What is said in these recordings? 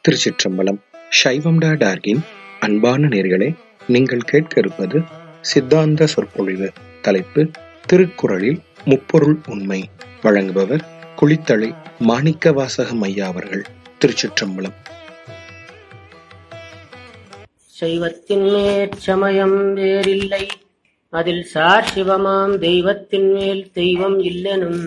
திருச்சிற்றம்பலம் சைவம் டா டார்கின் அன்பான நேர்களே நீங்கள் கேட்க இருப்பது சித்தாந்த சொற்பொழிவு தலைப்பு திருக்குறளில் முப்பொருள் உண்மை வழங்குபவர் குளித்தலை மாணிக்க வாசகம் ஐயா அவர்கள் திருச்சிற்றம்பலம் சைவத்தின் மேற்சமயம் வேறில்லை அதில் சார் சிவமாம் தெய்வத்தின் மேல் தெய்வம் இல்லெனும்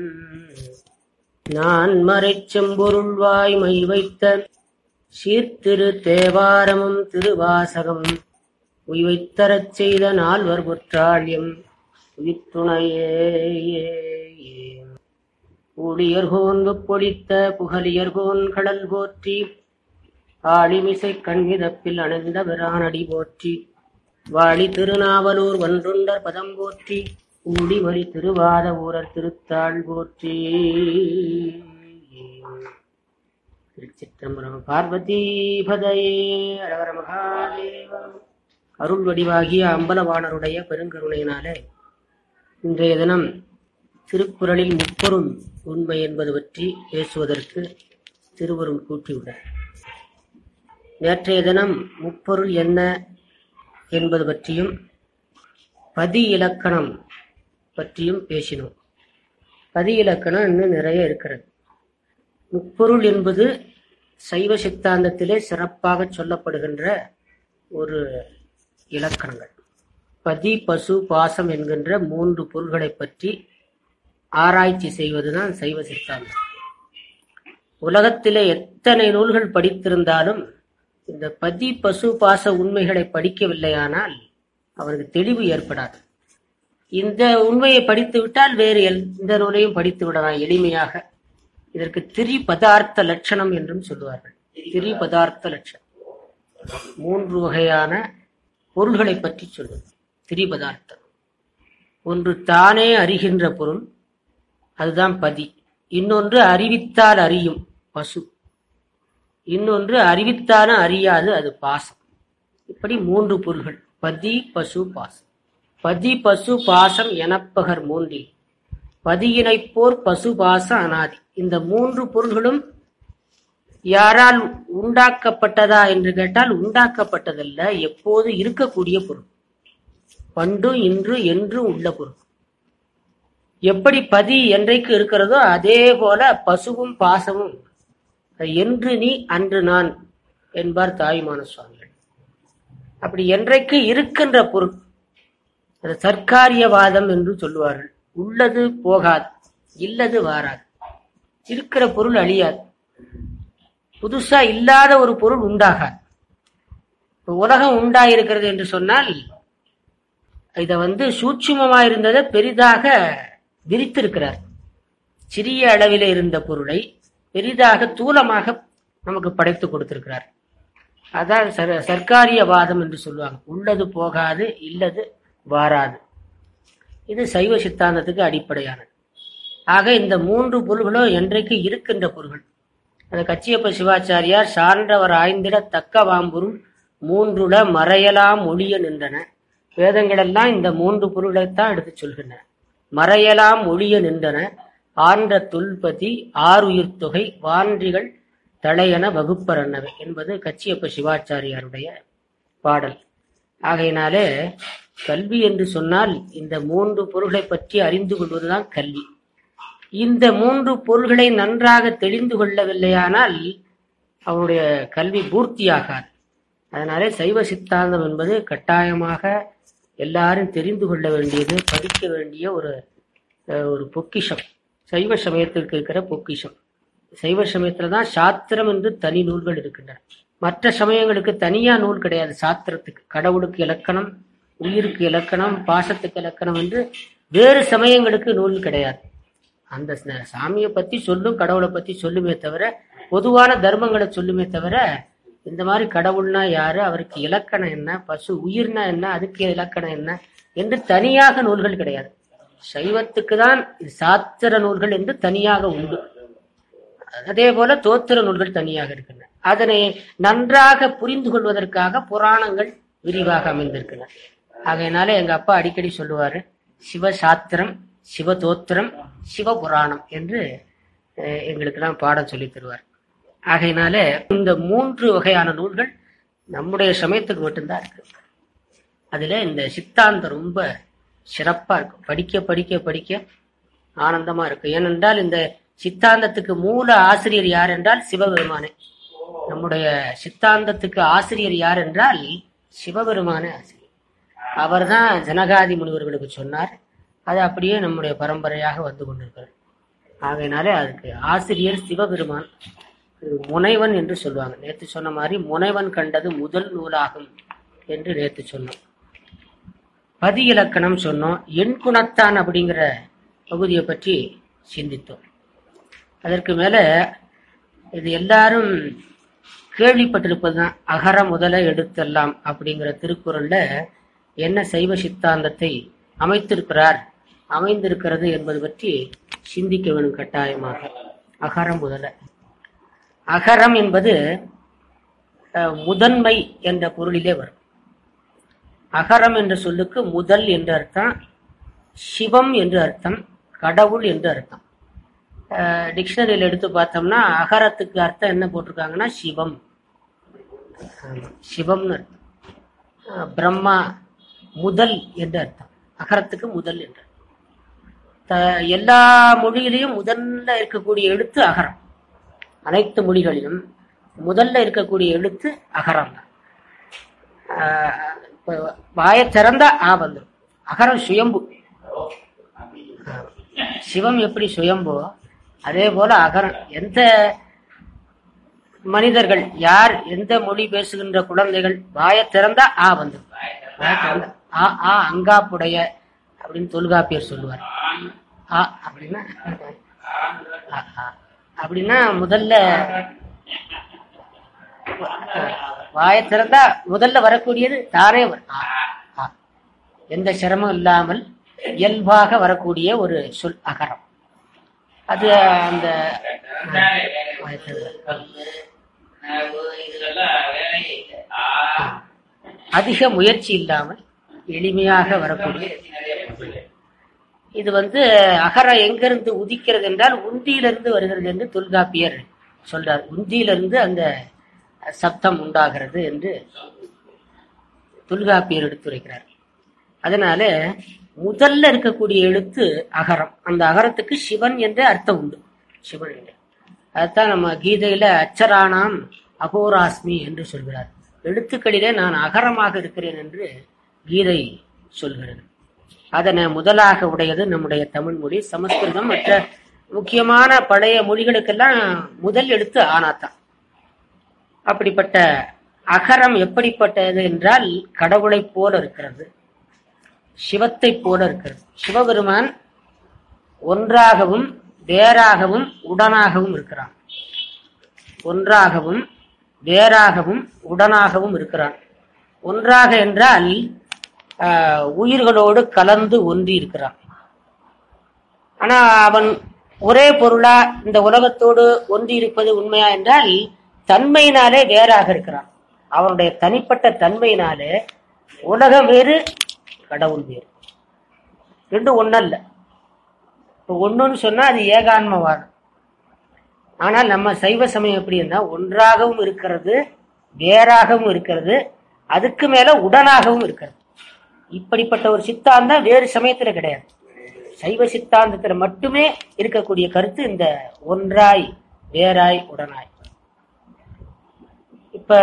நான் மறைச்செம்பொருள் வாய்மை வைத்த சீர்திரு தேவாரமும் திருவாசகம் உய்வைத்தரச் செய்த நால்வர் புற்றாள்யம் உயிர்த்துணையே ஊழியர்கோன் பொழித்த புகழியர்கோன் கடல் போற்றி ஆளிமிசை கண்மிதப்பில் அணிந்த பிரானடி போற்றி வாழி திருநாவலூர் ஒன்றுண்டர் பதம் போற்றி ஊடிமலி திருவாத ஊரர் திருத்தாள் போற்றி திருச்சிற்றம்பலம் பார்வதி பதையே அரவர மகாதேவா அருள் வடிவாகிய அம்பலவாணருடைய பெருங்கருணையினாலே இன்றைய தினம் திருக்குறளில் முப்பொருள் உண்மை என்பது பற்றி பேசுவதற்கு திருவருள் கூட்டியுள்ளார் நேற்றைய தினம் முப்பொருள் என்ன என்பது பற்றியும் பதி இலக்கணம் பற்றியும் பேசினோம் பதி இலக்கணம் இன்னும் நிறைய இருக்கிறது முப்பொருள் என்பது சைவ சித்தாந்தத்திலே சிறப்பாக சொல்லப்படுகின்ற ஒரு இலக்கணங்கள் பதி பசு பாசம் என்கின்ற மூன்று பொருள்களை பற்றி ஆராய்ச்சி செய்வதுதான் சைவ சித்தாந்தம் உலகத்திலே எத்தனை நூல்கள் படித்திருந்தாலும் இந்த பதி பசு பாச உண்மைகளை படிக்கவில்லையானால் அவருக்கு தெளிவு ஏற்படாது இந்த உண்மையை படித்து விட்டால் வேறு எந்த நூலையும் படித்து விடலாம் எளிமையாக இதற்கு திரி பதார்த்த லட்சணம் என்றும் சொல்லுவார்கள் திரி பதார்த்த லட்சணம் மூன்று வகையான பொருள்களை பற்றி சொல்வது திரி பதார்த்தம் ஒன்று தானே அறிகின்ற பொருள் அதுதான் பதி இன்னொன்று அறிவித்தால் அறியும் பசு இன்னொன்று அறிவித்தாலும் அறியாது அது பாசம் இப்படி மூன்று பொருள்கள் பதி பசு பாசம் பதி பசு பாசம் எனப்பகர் மூன்றில் பதியினைப் போர் பசு பாச அனாதி இந்த மூன்று பொருள்களும் யாரால் உண்டாக்கப்பட்டதா என்று கேட்டால் உண்டாக்கப்பட்டதல்ல எப்போது இருக்கக்கூடிய பொருள் பண்டு இன்று என்றும் உள்ள பொருள் எப்படி பதி என்றைக்கு இருக்கிறதோ அதே போல பசுவும் பாசமும் என்று நீ அன்று நான் என்பார் தாய்மான சுவாமிகள் அப்படி என்றைக்கு இருக்கின்ற பொருள் அது சர்க்காரியவாதம் என்று சொல்லுவார்கள் உள்ளது போகாது இல்லது வாராது இருக்கிற பொருள் அழியாது புதுசா இல்லாத ஒரு பொருள் உண்டாகாது இப்ப உலகம் உண்டாயிருக்கிறது என்று சொன்னால் இத வந்து சூட்சுமமா இருந்ததை பெரிதாக விரித்திருக்கிறார் சிறிய அளவிலே இருந்த பொருளை பெரிதாக தூலமாக நமக்கு படைத்து கொடுத்திருக்கிறார் அதான் சர்க்காரியவாதம் என்று சொல்லுவாங்க உள்ளது போகாது இல்லது வாராது இது சைவ சித்தாந்தத்துக்கு அடிப்படையானது ஆக இந்த மூன்று பொருள்களும் என்றைக்கு இருக்கின்ற பொருள்கள் அந்த கச்சியப்ப சிவாச்சாரியார் சான்றவர் ஆய்ந்திட தக்க வாம்புரும் மூன்றுல மறையலாம் ஒளிய நின்றன வேதங்களெல்லாம் இந்த மூன்று பொருளைத்தான் எடுத்து சொல்கின்றன மறையலாம் ஒளிய நின்றன ஆன்ற துல்பதி ஆறுயிர் தொகை வான்றிகள் தலையென வகுப்பரன்னவை என்பது கச்சியப்ப சிவாச்சாரியாருடைய பாடல் ஆகையினாலே கல்வி என்று சொன்னால் இந்த மூன்று பொருள்களை பற்றி அறிந்து கொள்வதுதான் கல்வி இந்த மூன்று பொருள்களை நன்றாக தெளிந்து கொள்ளவில்லையானால் அவனுடைய கல்வி பூர்த்தியாகாது அதனாலே சைவ சித்தாந்தம் என்பது கட்டாயமாக எல்லாரும் தெரிந்து கொள்ள வேண்டியது படிக்க வேண்டிய ஒரு ஒரு பொக்கிஷம் சைவ சமயத்திற்கு இருக்கிற பொக்கிஷம் சைவ சமயத்துல தான் சாத்திரம் என்று தனி நூல்கள் இருக்கின்றன மற்ற சமயங்களுக்கு தனியா நூல் கிடையாது சாத்திரத்துக்கு கடவுளுக்கு இலக்கணம் உயிருக்கு இலக்கணம் பாசத்துக்கு இலக்கணம் என்று வேறு சமயங்களுக்கு நூல் கிடையாது அந்த சாமியை பத்தி சொல்லும் கடவுளை பத்தி சொல்லுமே தவிர பொதுவான தர்மங்களை சொல்லுமே தவிர இந்த மாதிரி கடவுள்னா யாரு அவருக்கு இலக்கணம் என்ன பசு உயிர்னா என்ன அதுக்கு இலக்கணம் என்ன என்று தனியாக நூல்கள் கிடையாது சைவத்துக்கு தான் சாத்திர நூல்கள் என்று தனியாக உண்டு அதே போல தோத்திர நூல்கள் தனியாக இருக்கின்றன அதனை நன்றாக புரிந்து கொள்வதற்காக புராணங்கள் விரிவாக அமைந்திருக்கின்றன ஆகையினால எங்க அப்பா அடிக்கடி சொல்லுவாரு சிவசாத்திரம் சிவதோத்திரம் சிவபுராணம் என்று எங்களுக்கெல்லாம் பாடம் சொல்லி தருவார் ஆகையினால இந்த மூன்று வகையான நூல்கள் நம்முடைய சமயத்துக்கு மட்டும்தான் இருக்கு அதுல இந்த சித்தாந்தம் ரொம்ப சிறப்பா இருக்கும் படிக்க படிக்க படிக்க ஆனந்தமா இருக்கும் ஏனென்றால் இந்த சித்தாந்தத்துக்கு மூல ஆசிரியர் யார் என்றால் சிவபெருமானே நம்முடைய சித்தாந்தத்துக்கு ஆசிரியர் யார் என்றால் சிவபெருமானே ஆசிரியர் அவர்தான் ஜனகாதி முனிவர்களுக்கு சொன்னார் அது அப்படியே நம்முடைய பரம்பரையாக வந்து கொண்டிருக்கிறது ஆகையினாலே அதுக்கு ஆசிரியர் சிவபெருமான் இது முனைவன் என்று சொல்லுவாங்க நேத்து சொன்ன மாதிரி முனைவன் கண்டது முதல் நூலாகும் என்று நேத்து சொன்னோம் பதி இலக்கணம் சொன்னோம் எண் குணத்தான் அப்படிங்கிற பகுதியை பற்றி சிந்தித்தோம் அதற்கு மேல இது எல்லாரும் கேள்விப்பட்டிருப்பதுதான் அகர முதல எடுத்தெல்லாம் அப்படிங்கிற திருக்குறள்ல என்ன சைவ சித்தாந்தத்தை அமைத்திருக்கிறார் அமைந்திருக்கிறது என்பது பற்றி சிந்திக்க வேணும் கட்டாயமாக அகரம் முதல அகரம் என்பது அஹ், முதன்மை என்ற பொருளிலே வரும் அகரம் என்ற சொல்லுக்கு முதல் என்று அர்த்தம் சிவம் என்று அர்த்தம் கடவுள் என்று அர்த்தம் டிக்ஷனரியில் எடுத்து பார்த்தோம்னா அகரத்துக்கு அர்த்தம் என்ன போட்டிருக்காங்கன்னா சிவம் ஆமா, சிவம்னு அர்த்தம் அஹ், பிரம்மா முதல் என்று அர்த்தம் அகரத்துக்கு முதல் என்று அர்த்தம். த- எல்லா மொழியிலையும் முதல்ல இருக்கக்கூடிய எழுத்து அகரம் அனைத்து மொழிகளிலும் முதல்ல இருக்கக்கூடிய எழுத்து அகரம் தான் ஆஹ் இப்ப வாயை திறந்தா ஆ வந்துடும் அகரம் சுயம்பு ஆஹ் சிவம் எப்படி சுயம்போ அதே போல அகரம் எந்த மனிதர்கள் யார் எந்த மொழி பேசுகின்ற குழந்தைகள் வாயை திறந்தா ஆ வந்துடும் வாயை திறந்தா ஆ ஆ அங்காப்புடைய அப்படின்னு தொல்காப்பியர் சொல்லுவார் ஆ அப்படின்னா ஆ, ஆ. அப்படின்னா முதல்ல வாயை திறந்தா முதல்ல வரக்கூடியது தானே வரும். ஆ, ஆ. எந்த சிரமம் இல்லாமல் இயல்பாக வரக்கூடிய ஒரு சொல் அகரம் அது அந்த ஆ, வாயை திறந்தா. அதிக முயற்சி இல்லாமல் எளிமையாக வரக்கூடிய இது வந்து அகரம் எங்கிருந்து உதிக்கிறது என்றால் உந்தியிலிருந்து வருகிறது என்று தொல்காப்பியர் சொல்றார் உந்தியிலிருந்து அந்த சப்தம் உண்டாகிறது என்று தொல்காப்பியர் எடுத்துரைக்கிறார் அதனால முதல்ல இருக்கக்கூடிய எழுத்து அகரம் அந்த அகரத்துக்கு சிவன் என்ற அர்த்தம் உண்டு சிவன் என்று அதுதான் நம்ம கீதையில அச்சரானாம் அகோராஸ்மி என்று சொல்கிறார் எழுத்துக்களிலே நான் அகரமாக இருக்கிறேன் என்று கீதை சொல்கிறது அதனை முதலாக உடையது நம்முடைய தமிழ் மொழி சமஸ்கிருதம் மற்ற முக்கியமான பழைய மொழிகளுக்கெல்லாம் முதல் எழுத்து ஆனாத்தான் அப்படிப்பட்ட அகரம் எப்படிப்பட்டது என்றால் கடவுளைப் போல இருக்கிறது சிவத்தைப் போல இருக்கிறது சிவபெருமான் ஒன்றாகவும் வேறாகவும் உடனாகவும் இருக்கிறான் ஒன்றாகவும் வேறாகவும் உடனாகவும் இருக்கிறான் ஒன்றாக என்றால் ஆஹ், உயிர்களோடு கலந்து ஒன்றி இருக்கிறான் ஆனா அவன் ஒரே பொருளா இந்த உலகத்தோடு ஒன்றி இருப்பது உண்மையா என்றால் தன்மையினாலே வேறாக இருக்கிறான் அவனுடைய தனிப்பட்ட தன்மையினாலே உலகம் வேறு கடவுள் வேறு ரெண்டும் ஒன்னல்ல இப்போ ஒண்ணுன்னு சொன்னா அது ஏகான்மவாதம் ஆனால் நம்ம சைவ சமயம் எப்படின்னா ஒன்றாகவும் இருக்கிறது வேறாகவும் இருக்கிறது அதுக்கு மேல உடனாகவும் இருக்கிறது இப்படிப்பட்ட ஒரு சித்தாந்தம் வேறு சமயத்துல கிடையாது சைவ சித்தாந்தத்துல மட்டுமே இருக்கக்கூடிய கருத்து இந்த ஒன்றாய் வேறாய் உடனாய் இப்ப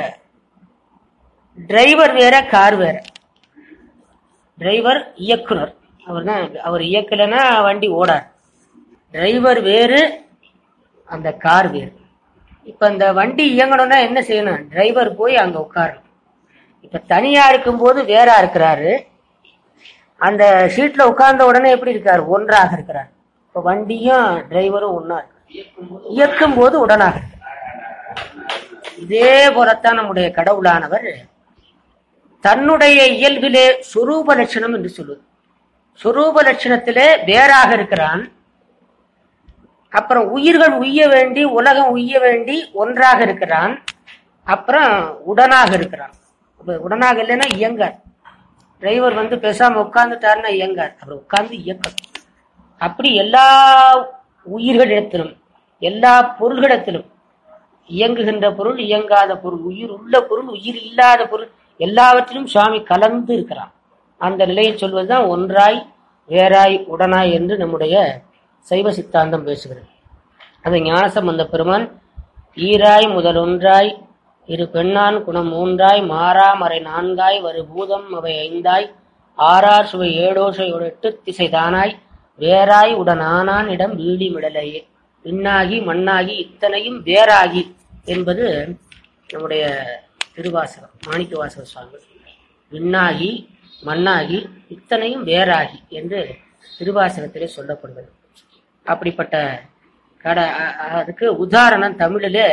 டிரைவர் வேற கார் வேற டிரைவர் இயக்குனர் அவர் தான் அவர் இயக்கலைன்னா வண்டி ஓடாது டிரைவர் வேறு அந்த கார் வேறு இப்ப இந்த வண்டி இயங்கணும்னா என்ன செய்யணும் டிரைவர் போய் அங்க உட்காரணும் இப்ப தனியா இருக்கும்போது வேறா இருக்கிறாரு அந்த சீட்ல உட்கார்ந்த உடனே எப்படி இருக்காரு ஒன்றாக இருக்கிறார் இப்ப வண்டியும் டிரைவரும் ஒன்னா இருக்கு இயக்கும் போது உடனாக இருக்கிறார். இதே போலத்தான் நம்முடைய கடவுளானவர் தன்னுடைய இயல்பிலே சொரூப லட்சணம் என்று சொல்லுவது சொரூப லட்சணத்திலே வேறாக இருக்கிறான் அப்புறம் உயிர்கள் உய்ய வேண்டி உலகம் உய்ய வேண்டி ஒன்றாக இருக்கிறான் அப்புறம் உடனாக இருக்கிறான் அப்ப உடனாக இல்லைன்னா இயங்கார் டிரைவர் வந்து பேசாம உட்கார்ந்துட்டாருன்னா இயங்கார் அப்புறம் உட்கார்ந்து இயக்கணும் அப்படி எல்லா உயிர்களிடத்திலும் எல்லா பொருள்களிடத்திலும் இயங்குகின்ற பொருள் இயங்காத பொருள் உயிர் உள்ள பொருள் உயிர் இல்லாத பொருள் எல்லாவற்றிலும் சுவாமி கலந்து இருக்கிறான் அந்த நிலையை சொல்வதுதான் ஒன்றாய் வேறாய் உடனாய் என்று நம்முடைய சைவ சித்தாந்தம் பேசுகிறது அது ஞானசம்பந்த பெருமான் ஈராய் முதல் ஒன்றாய் இரு பெண்ணான் குணம் மூன்றாய் மாறாமறை நான்காய் வரு பூதம் அவை ஐந்தாய் ஆறார் சுவை ஏழோசை எட்டு திசை தானாய் வேறாய் உடன் ஆனான் இடம் வீடி மிடலையே விண்ணாகி மண்ணாகி இத்தனையும் வேறாகி என்பது நம்முடைய திருவாசகம் மாணிக்க வாசக சுவாமி விண்ணாகி மண்ணாகி இத்தனையும் வேறாகி என்று திருவாசகத்திலே சொல்லப்படுகிறது அப்படிப்பட்ட கட அ- அ- அதுக்கு உதாரணம் தமிழிலே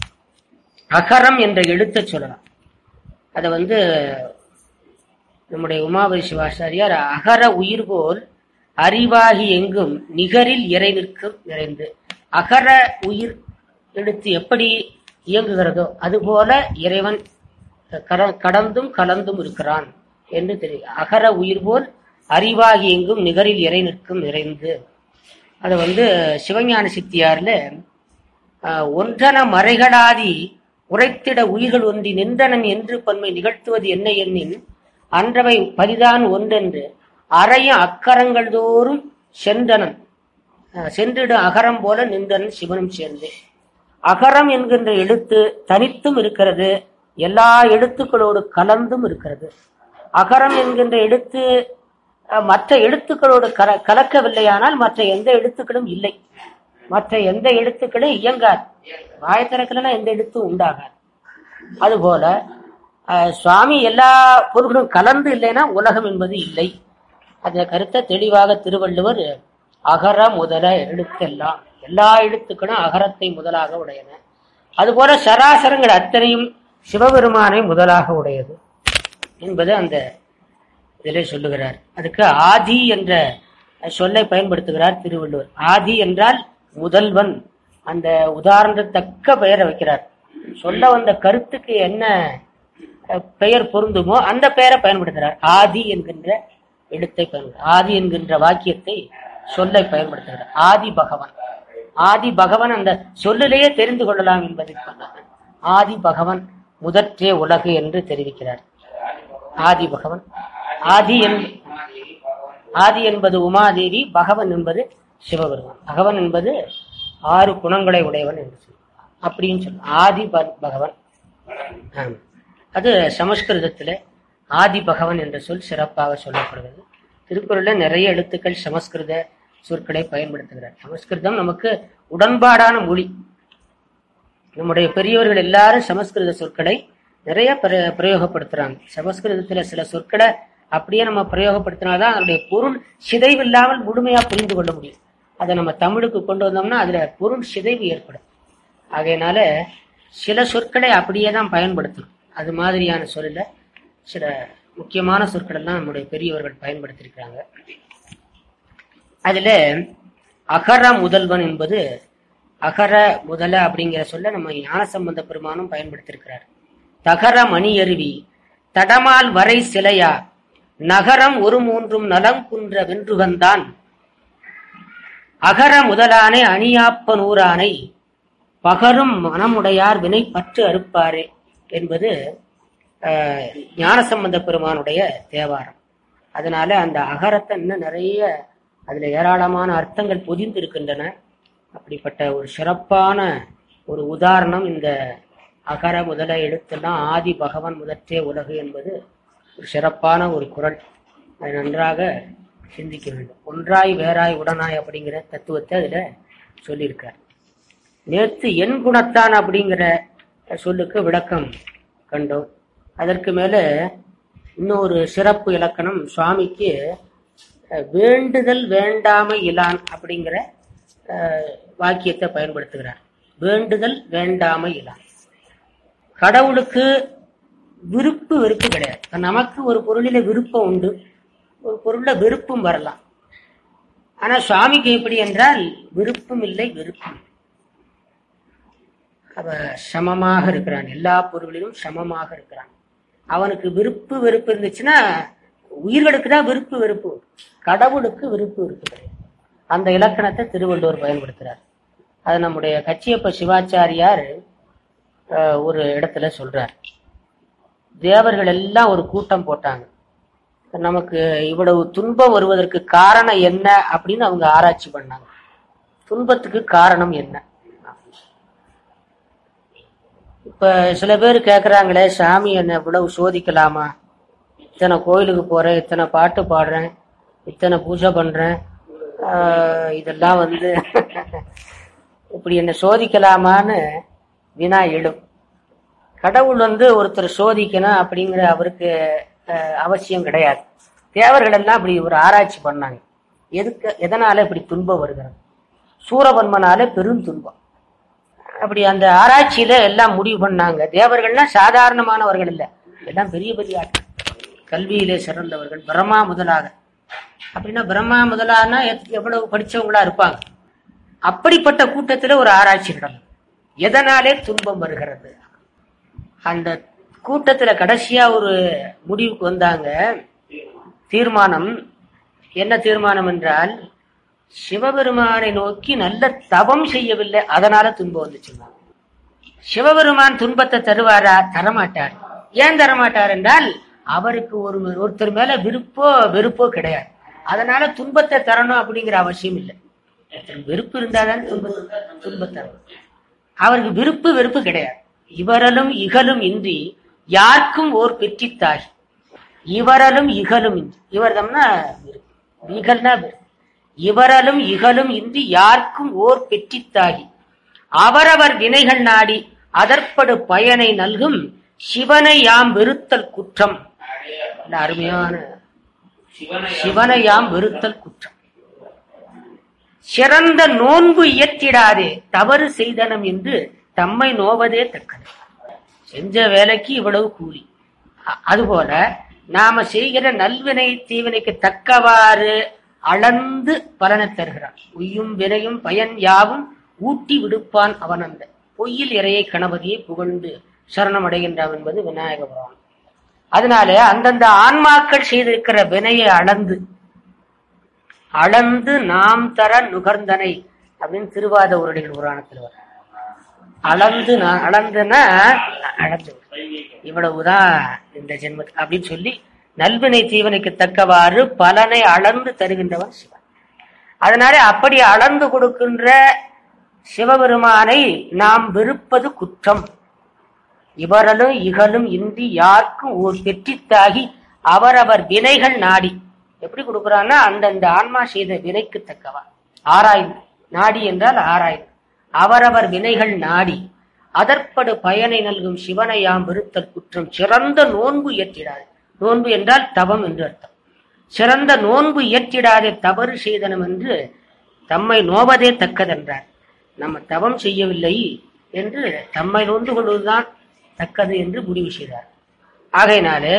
அகரம் என்ற எழுத்தை சொல்லலாம் அதை வந்து நம்முடைய உமாபதி சிவாச்சாரியார் அகர உயிர் போல் அறிவாகி எங்கும் நிகரில் இறை நிற்கும் நிறைந்து அகர உயிர் எழுத்து எப்படி இயங்குகிறதோ அதுபோல இறைவன் கர- கடந்தும் கலந்தும் இருக்கிறான் என்று தெரியும் அகர உயிர் போல் அறிவாகி எங்கும் நிகரில் இறை நிற்கும் நிறைந்து அதை வந்து சிவஞான சித்தியார்ல ஆஹ், ஒன்றன மறைகளாதி உரைத்திட உயிர்கள் ஒன்றி நின்றனன் என்று பன்மை நிகழ்த்துவது என்ன எண்ணின் அன்றவை பரிதான் ஒன்றென்று அறைய அக்கரங்கள் தோறும் சென்றனன் ஆஹ், சென்றிடு அகரம் போல நின்றனன் சிவனும் சேர்ந்து அகரம் என்கின்ற எழுத்து தனித்தும் இருக்கிறது எல்லா எழுத்துக்களோடு கலந்தும் இருக்கிறது அகரம் என்கின்ற எழுத்து அஹ், மற்ற எழுத்துக்களோடு கல கலக்கவில்லையானால் மற்ற எந்த எழுத்துக்களும் இல்லை மற்ற எந்த எழுத்துக்களும் இயங்காது வாய் திறக்கலன்னா எந்த எழுத்தும் உண்டாகாது அதுபோல அஹ், சுவாமி எல்லா பொருள்களும் கலந்து இல்லைன்னா உலகம் என்பது இல்லை அந்த கருத்தை தெளிவாக திருவள்ளுவர் அகர முதல எழுத்தெல்லாம் எல்லா எழுத்துக்களும் அகரத்தை முதலாக உடையன அதுபோல சராசரங்கள் அத்தனையும் சிவபெருமானை முதலாக உடையது என்பது அந்த இதிலே சொல்லுகிறார் அதுக்கு ஆதி என்ற சொல்லை பயன்படுத்துகிறார் திருவள்ளுவர் ஆதி என்றால் முதல்வன் அந்த உதாரணத்தக்க பெயரை வைக்கிறார் சொல்ல வந்த கருத்துக்கு என்ன அஹ், பெயர் பொருந்துமோ அந்த பெயரை பயன்படுத்துகிறார் ஆதி என்கின்ற எழுத்தை பயன்படுத்த ஆதி என்கின்ற வாக்கியத்தை சொல்லை பயன்படுத்துகிறார் ஆதி பகவன் ஆதி பகவன் அந்த சொல்லிலேயே தெரிந்து கொள்ளலாம் என்பதற்காக ஆதி பகவன் முதற்றே உலகு என்று தெரிவிக்கிறார் ஆதி பகவன் ஆதி என் ஆதி என்பது உமாதேவி பகவன் என்பது சிவபெருமான் பகவன் என்பது ஆறு குணங்களை உடையவன் என்று சொல்லுவார் அப்படின்னு சொல்ல ஆதி ப- பகவன் ஆம். அது சமஸ்கிருதத்தில் ஆதி பகவன் என்ற சொல் சிறப்பாக சொல்லப்படுகிறது திருக்குறளில் நிறைய எழுத்துக்கள் சமஸ்கிருத சொற்களை பயன்படுத்துகிறார் சமஸ்கிருதம் நமக்கு உடன்பாடான மொழி நம்முடைய பெரியவர்கள் எல்லாரும் சமஸ்கிருத சொற்களை நிறைய பிர- பிரயோகப்படுத்துறாங்க சமஸ்கிருதத்துல சில சொற்களை அப்படியே நம்ம பிரயோகப்படுத்தினாதான் அதனுடைய பொருள் சிதைவு இல்லாமல் முழுமையா புரிந்து கொள்ள முடியும் அதை நம்ம தமிழுக்கு கொண்டு வந்தோம்னா அதுல பொருள் சிதைவு ஏற்படும் ஆகையினால சில சொற்களை அப்படியே தான் பயன்படுத்தணும் அது மாதிரியான சொல்ல சில முக்கியமான சொற்கள் எல்லாம் நம்முடைய பெரியவர்கள் பயன்படுத்தியிருக்கிறாங்க அதுல அகர முதல்வன் என்பது அகர முதல அப்படிங்கிற சொல்ல நம்ம ஞானசம்பந்த பெருமானும் பயன்படுத்தியிருக்கிறார் தகர மணி அருவி தடமால் வரை சிலையா நகரம் ஒரு மூன்றும் நலம் குன்ற வென்றுகந்தான் அகர முதலானை அணியாப்ப நூறானை பகரும் மனமுடையார் வினை பற்று அறுப்பாரே என்பது ஆஹ், ஞானசம்பந்த பெருமானுடைய தேவாரம் அதனால அந்த அகரத்தை இன்னும் நிறைய அதுல ஏராளமான அர்த்தங்கள் பொதிந்து இருக்கின்றன அப்படிப்பட்ட ஒரு சிறப்பான ஒரு உதாரணம் இந்த அகர முதல எழுத்தெல்லாம் ஆதி பகவன் முதற்றே உலகு என்பது ஒரு சிறப்பான ஒரு குரல் அதை நன்றாக சிந்திக்க வேண்டும் ஒன்றாய் வேறாய் உடனாய் அப்படிங்கிற தத்துவத்தை அதுல சொல்லியிருக்கார் நேற்று என் குணத்தான் அப்படிங்கிற சொல்லுக்கு விளக்கம் கண்டோம் அதற்கு மேல இன்னொரு சிறப்பு இலக்கணம் சுவாமிக்கு அஹ், வேண்டுதல் வேண்டாமை இலான் அப்படிங்கிற அஹ், வாக்கியத்தை பயன்படுத்துகிறார் வேண்டுதல் வேண்டாமை இலான் கடவுளுக்கு விருப்பு வெறுப்பு கிடையாது இப்ப நமக்கு ஒரு பொருளில விருப்பம் உண்டு ஒரு பொருள்ல வெறுப்பும் வரலாம் ஆனா சுவாமிக்கு எப்படி என்றால் விருப்பம் இல்லை வெறுப்பும் இல்லை. அவ சமமாக இருக்கிறான் எல்லா பொருளிலும் சமமாக இருக்கிறான் அவனுக்கு விருப்பு வெறுப்பு இருந்துச்சுன்னா உயிர்களுக்கு தான் விருப்பு வெறுப்பு உண்டு. கடவுளுக்கு விருப்பு வெறுப்பு கிடையாது அந்த இலக்கணத்தை திருவள்ளுவர் பயன்படுத்துறார் அது நம்முடைய கச்சியப்ப சிவாச்சாரியார் அஹ், ஒரு இடத்துல சொல்றார் தேவர்கள் எல்லாம் ஒரு கூட்டம் போட்டாங்க நமக்கு இவ்வளவு துன்பம் வருவதற்கு காரணம் என்ன அப்படின்னு அவங்க ஆராய்ச்சி பண்ணாங்க துன்பத்துக்கு காரணம் என்ன இப்ப சில பேர் கேக்குறாங்களே சாமி என்ன இவ்வளவு சோதிக்கலாமா இத்தனை கோயிலுக்கு போறேன் இத்தனை பாட்டு பாடுறேன் இத்தனை பூஜை பண்றேன் ஆஹ் இதெல்லாம் வந்து இப்படி என்ன சோதிக்கலாமான்னு வினா எழும் கடவுள் வந்து ஒருத்தர் சோதிக்கணும் அப்படிங்கிற அவருக்கு அஹ், அவசியம் கிடையாது தேவர்கள் எல்லாம் அப்படி ஒரு ஆராய்ச்சி பண்ணாங்க எதுக்கு எதனால இப்படி துன்பம் வருகிறது சூரபன்மனால பெரும் துன்பம் அப்படி அந்த ஆராய்ச்சியில எல்லாம் முடிவு பண்ணாங்க தேவர்கள்லாம் சாதாரணமானவர்கள் இல்ல எல்லாம் பெரிய பெரிய ஆட்கள் கல்வியிலே சிறந்தவர்கள் பிரம்மா முதலாக அப்படின்னா பிரம்மா முதலானா எத்- எவ்வளவு படிச்சவங்களா இருப்பாங்க அப்படிப்பட்ட கூட்டத்துல ஒரு ஆராய்ச்சி நடந்தது எதனாலே துன்பம் வருகிறது அந்த கூட்டத்துல கடைசியா ஒரு முடிவுக்கு வந்தாங்க தீர்மானம் என்ன தீர்மானம் என்றால் சிவபெருமானை நோக்கி நல்ல தவம் செய்யவில்லை அதனால துன்பம் வந்துச்சுன்னாங்க சிவபெருமான் துன்பத்தை தருவாரா தரமாட்டார் ஏன் தரமாட்டார் என்றால் அவருக்கு ஒரு ஒருத்தர் மேல விருப்போ வெறுப்போ கிடையாது அதனால துன்பத்தை தரணும் அப்படிங்கிற அவசியம் இல்லை ஒருத்தருக்கு வெறுப்பு இருந்தாதான் துன்பத்தை துன்பத்தை தரணும். அவருக்கு விருப்பு வெறுப்பு கிடையாது இவரலும் இகலும் இன்றி யாருக்கும் ஓர் பெற்றித்தாய் இவரலும் இகலும் இன்றி இவர்தம்னா விருப்பு. இகல்னா வெறுப்பு. இவரலும் இகலும் இன்றி யாருக்கும் ஓர் பெற்றித்தாகி அவரவர் வினைகள் நாடி அதற்படு பயனை நல்கும் சிவனை யாம் வெறுத்தல் குற்றம் நல்ல அருமையான சிவனை யாம் வெறுத்தல் குற்றம் சிறந்த நோன்பு இயற்றிடாதே தவறு செய்தனம் என்று தம்மை நோவதே தக்கது செஞ்ச வேலைக்கு இவ்வளவு கூலி அ- அதுபோல நாம செய்கிற நல்வினை தீவினைக்கு தக்கவாறு அளந்து பலனை தருகிறான் உய்யும் வினையும் பயன் யாவும் ஊட்டி விடுப்பான் அவனந்த பொய்யில் இறையை கணபதியை புகழ்ந்து சரணமடைகின்றான் என்பது விநாயக புராணம் அதனால அந்தந்த ஆன்மாக்கள் செய்திருக்கிற வினையை அளந்து அளந்து நாம் தர நுகர்ந்தனை அப்படின்னு திருவாத உருடைகள் புராணத்தில் வரும் அளந்து நான் அளந்துன்னா அளந்து இவ்வளவுதான் இந்த ஜென்மத்து அப்படின்னு சொல்லி நல்வினை தீவனைக்கு தக்கவாறு பலனை அளந்து தருகின்றவன் சிவன் அதனால அப்படி அளந்து கொடுக்கின்ற சிவபெருமானை நாம் வெறுப்பது குற்றம் இவரலும் இகலும் இன்றி யாருக்கும் ஓர் பெற்றித்தாகி அவரவர் வினைகள் நாடி எப்படி கொடுக்குறான்னா அந்தந்த ஆன்மா செய்த வினைக்கு தக்கவா ஆராய்ந்து நாடி என்றால் ஆராய்ந்து அவரவர் வினைகள் நாடி அதற்படு பயனை நல்கும் சிவனை யாம் வெறுத்தல் குற்றம் சிறந்த நோன்பு இயற்றிடாது நோன்பு என்றால் தவம் என்று அர்த்தம் சிறந்த நோன்பு இயற்றிடாதே தவறு செய்தனம் என்று தம்மை நோவதே தக்கதென்றார் நம்ம தவம் செய்யவில்லை என்று தம்மை நோந்து கொள்வதுதான் தக்கது என்று முடிவு செய்தார் ஆகையினாலே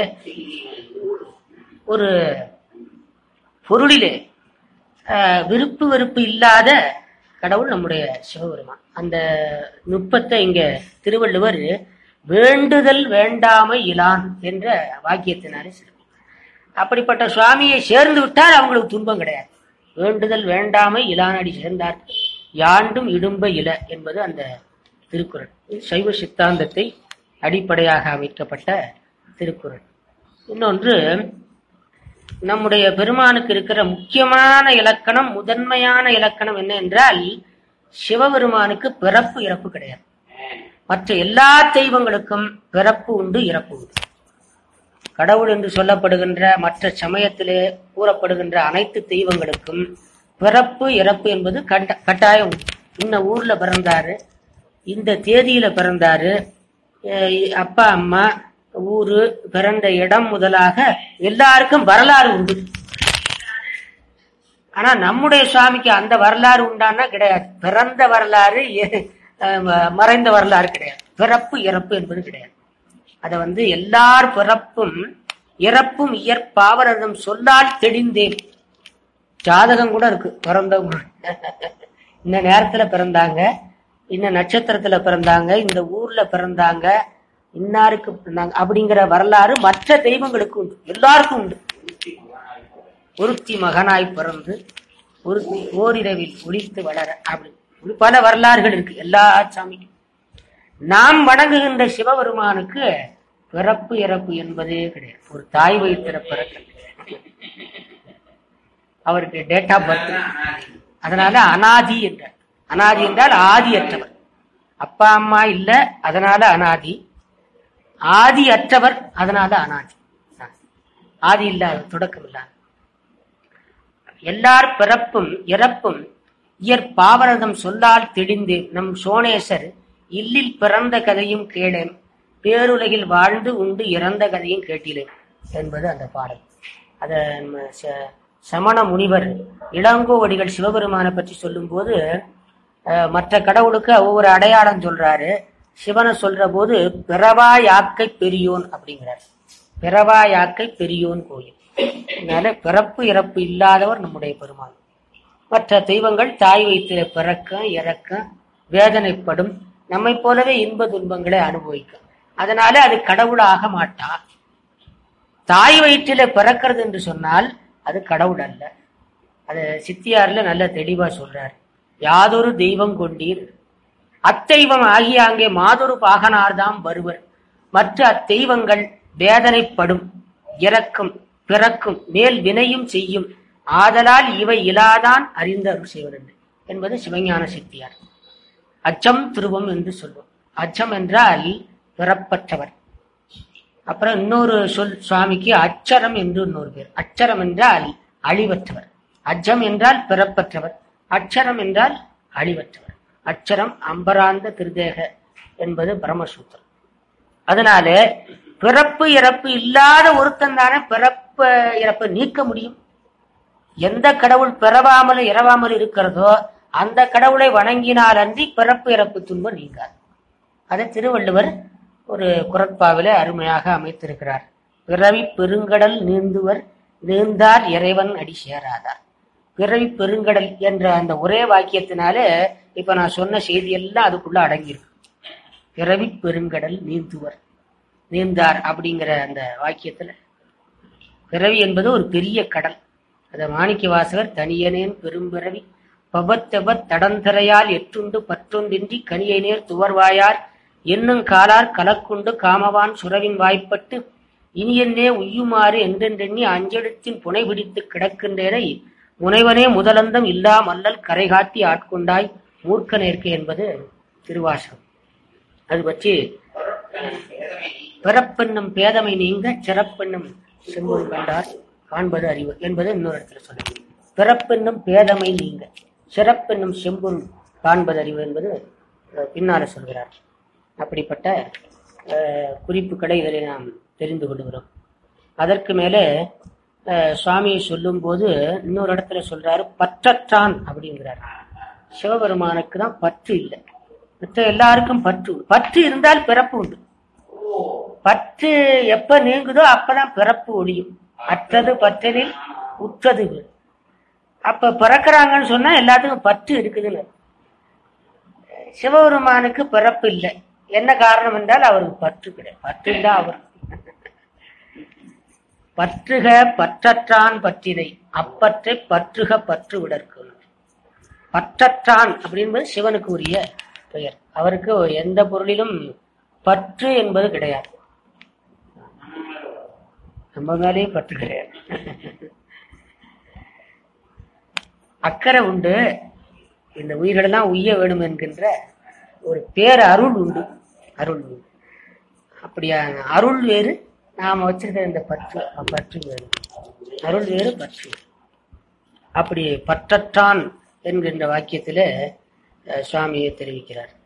ஒரு பொருளிலே ஆஹ், விருப்பு வெறுப்பு இல்லாத கடவுள் நம்முடைய சிவபெருமான் அந்த நுட்பத்தை இங்க திருவள்ளுவர் வேண்டுதல் வேண்டாமை இலான் என்ற வாக்கியத்தினாலே சிறப்பு அப்படிப்பட்ட சுவாமியை சேர்ந்து விட்டால் அவங்களுக்கு துன்பம் கிடையாது வேண்டுதல் வேண்டாமை இலானடி சேர்ந்தார் யாண்டும் இடும்ப இல என்பது அந்த திருக்குறள் இது சைவ சித்தாந்தத்தை அடிப்படையாக அமைக்கப்பட்ட திருக்குறள் இன்னொன்று நம்முடைய பெருமானுக்கு இருக்கிற முக்கியமான இலக்கணம் முதன்மையான இலக்கணம் என்ன என்றால் சிவபெருமானுக்கு பிறப்பு இறப்பு கிடையாது மற்ற எல்லா தெய்வங்களுக்கும் பிறப்பு உண்டு இறப்பு உண்டு கடவுள் என்று சொல்லப்படுகின்ற மற்ற சமயத்திலே கூறப்படுகின்ற அனைத்து தெய்வங்களுக்கும் பிறப்பு இறப்பு என்பது கட்ட கட்டாயம் உண்டு. இந்த ஊர்ல பிறந்தாரு இந்த தேதியில பிறந்தாரு அஹ் அப்பா அம்மா ஊரு பிறந்த இடம் முதலாக எல்லாருக்கும் வரலாறு உண்டு ஆனா நம்முடைய சுவாமிக்கு அந்த வரலாறு உண்டானா கிடையாது பிறந்த வரலாறு எ- அஹ் மறைந்த வரலாறு கிடையாது பிறப்பு இறப்பு என்பது கிடையாது அத வந்து எல்லார் பிறப்பும் இறப்பும் இயற்பாவரதம் சொல்லால் தெளிந்தேன் ஜாதகம் கூட இருக்கு பிறந்தவங்க இந்த நேரத்துல பிறந்தாங்க இந்த நட்சத்திரத்துல பிறந்தாங்க இந்த ஊர்ல பிறந்தாங்க இன்னாருக்கு பிறந்தாங்க அப்படிங்கிற வரலாறு மற்ற தெய்வங்களுக்கு உண்டு எல்லாருக்கும் உண்டு ஒருத்தி மகனாய் பிறந்து ஒருத்தி ஓரிரவில் ஒளித்து வளர அப்படி இப்படி பல வரலாறுகள் இருக்கு எல்லா சாமிக்கும் நாம் வணங்குகின்ற சிவபெருமானுக்கு பிறப்பு இறப்பு என்பதே கிடையாது ஒரு தாய் வயிற்றுல பிறக்க அவருக்கு டேட் ஆஃப் பர்த் அதனால அனாதி என்றார் அனாதி என்றால் ஆதியற்றவர் அப்பா அம்மா இல்ல அதனால அனாதி ஆதி அற்றவர் அதனால அனாதி ஆதி இல்லாத தொடக்கம் இல்லாத எல்லார் பிறப்பும் இறப்பும் இயற் பாவரதம் சொல்லால் தெளிந்து நம் சோனேசர் இல்லில் பிறந்த கதையும் கேளேன் பேருலகில் வாழ்ந்து உண்டு இறந்த கதையும் கேட்டிலேன் என்பது அந்த பாடல் அத நம்ம ச- சமண முனிவர் இளங்கோவடிகள் சிவபெருமானை பற்றி சொல்லும்போது அஹ், மற்ற கடவுளுக்கு ஒவ்வொரு அடையாளம் சொல்றாரு சிவனை சொல்ற போது பிறவா யாக்கை பெரியோன் அப்படிங்கிறார் பிறவா யாக்கை பெரியோன் கோயில் அதனால பிறப்பு இறப்பு இல்லாதவர் நம்முடைய பெருமாள் மற்ற தெய்வங்கள் தாய் வயிற்றில பிறக்க இறக்க வேதனைப்படும் நம்மை போலவே இன்ப துன்பங்களை அனுபவிக்கும் அதனால அது கடவுளாக மாட்டா தாய் வயிற்றில பிறக்கிறது என்று சொன்னால் அது கடவுள் அல்ல அது சித்தியார்ல நல்ல தெளிவா சொல்றார் யாதொரு தெய்வம் கொண்டீர் அத்தெய்வம் ஆகிய அங்கே மாதொரு பாகனார்தாம் வருவர் மற்ற அத்தெய்வங்கள் வேதனைப்படும் இறக்கும் பிறக்கும் மேல் வினையும் செய்யும் ஆதலால் இவை இலாதான் அறிந்த அருள் செய்வதென்று என்பது சிவஞான சித்தியார் அச்சம் துருவம் என்று சொல்வோம் அச்சம் என்றால் பிறப்பற்றவர் அப்புறம் இன்னொரு சொல் சுவாமிக்கு அச்சரம் என்று இன்னொரு பேர் அச்சரம் என்றால் அழிவற்றவர் அச்சம் என்றால் பிறப்பற்றவர் அச்சரம் என்றால் அழிவற்றவர் அச்சரம் அம்பராந்த திருதேக என்பது பிரம்மசூத்திரம் அதனால பிறப்பு இறப்பு இல்லாத ஒருத்தன் தானே பிறப்பு இறப்பை நீக்க முடியும் எந்த கடவுள் பிறவாமல் இறவாமல் இருக்கிறதோ அந்த கடவுளை வணங்கினால் அன்றி பிறப்பு இறப்பு துன்பம் நீங்காது அதை திருவள்ளுவர் ஒரு குரட்பாவில அருமையாக அமைத்திருக்கிறார் பிறவி பெருங்கடல் நீந்துவர் நீந்தார் இறைவன் அடி சேராதார் பிறவி பெருங்கடல் என்ற அந்த ஒரே வாக்கியத்தினால இப்ப நான் சொன்ன செய்தி எல்லாம் அதுக்குள்ள அடங்கியிருக்கு பிறவி பெருங்கடல் நீந்துவர் நீந்தார் அப்படிங்கிற அந்த வாக்கியத்துல பிறவி என்பது ஒரு பெரிய கடல் அத மாணிக்க வாசகர் தனியனேன் பெரும்பிறவி பவத்தெவத் தடந்தரையால் எற்றுண்டு பற்றொன்றின்றி கனியை நேர் துவர்வாயார் என்னும் காலார் கலக்குண்டு காமவான் சுரவின் வாய்ப்பட்டு இனியன்னே உய்யுமாறு என்றென்றெண்ணி அஞ்செழுத்தின் புனை பிடித்து கிடக்கின்றேனை முனைவனே முதலந்தம் இல்லா மல்லல் கரை காட்டி ஆட்கொண்டாய் மூர்க்க நேர்க்கு என்பது திருவாசகம் அது பற்றி பிறப்பென்னும் பேதமை நீங்க சிறப்பென்னும் செம்பொருள் கண்டார் காண்பது அறிவு என்பது இன்னொரு இடத்துல சொல்லுங்க பிறப்பென்னும் பேதமை நீங்க சிறப்பென்னும் செம்பொருள் காண்பது அறிவு என்பது அஹ், பின்னால சொல்கிறார் அப்படிப்பட்ட அஹ், குறிப்புகளை இதில் நாம் தெரிந்து கொள்கிறோம் அதற்கு மேலே அஹ், சுவாமியை சொல்லும்போது இன்னொரு இடத்துல சொல்றாரு பற்றற்றான் அப்படிங்கிறார் சிவபெருமானுக்கு தான் பற்று இல்லை மற்ற எல்லாருக்கும் பற்று உண்டு. பற்று இருந்தால் பிறப்பு உண்டு பற்று எப்ப நீங்குதோ அப்பதான் பிறப்பு ஒழியும் அற்றது பற்றனில் உற்றது வீடு. அப்ப பிறக்கிறாங்கன்னு சொன்னா எல்லாத்துக்கும் பற்று இருக்குதுன்னு அர்த்தம். சிவபெருமானுக்கு பிறப்பு இல்லை என்ன காரணம் என்றால் அவருக்கு பற்று கிடையாது பற்று இல்ல அவர் பற்றுக பற்றற்றான் பற்றினை அப்பற்றை பற்றுக பற்று விடற்கு பற்றற்றான் அப்படின்பது சிவனுக்கு உரிய பெயர் அவருக்கு எந்த பொருளிலும் பற்று என்பது கிடையாது நம்ம மேலேயும் பற்று கிடையாது அக்கறை உண்டு இந்த உயிர்களெல்லாம் உய்ய வேணும் என்கின்ற ஒரு பேர் அருள் உண்டு அருள் உண்டு அப்படியா அருள் வேறு நாம வச்சிருக்கிற இந்த பற்று பற்று வேறு அருள் வேறு பற்று வேறு. அப்படி பற்றற்றான் என்கின்ற வாக்கியத்தில அஹ், சுவாமியை தெரிவிக்கிறார்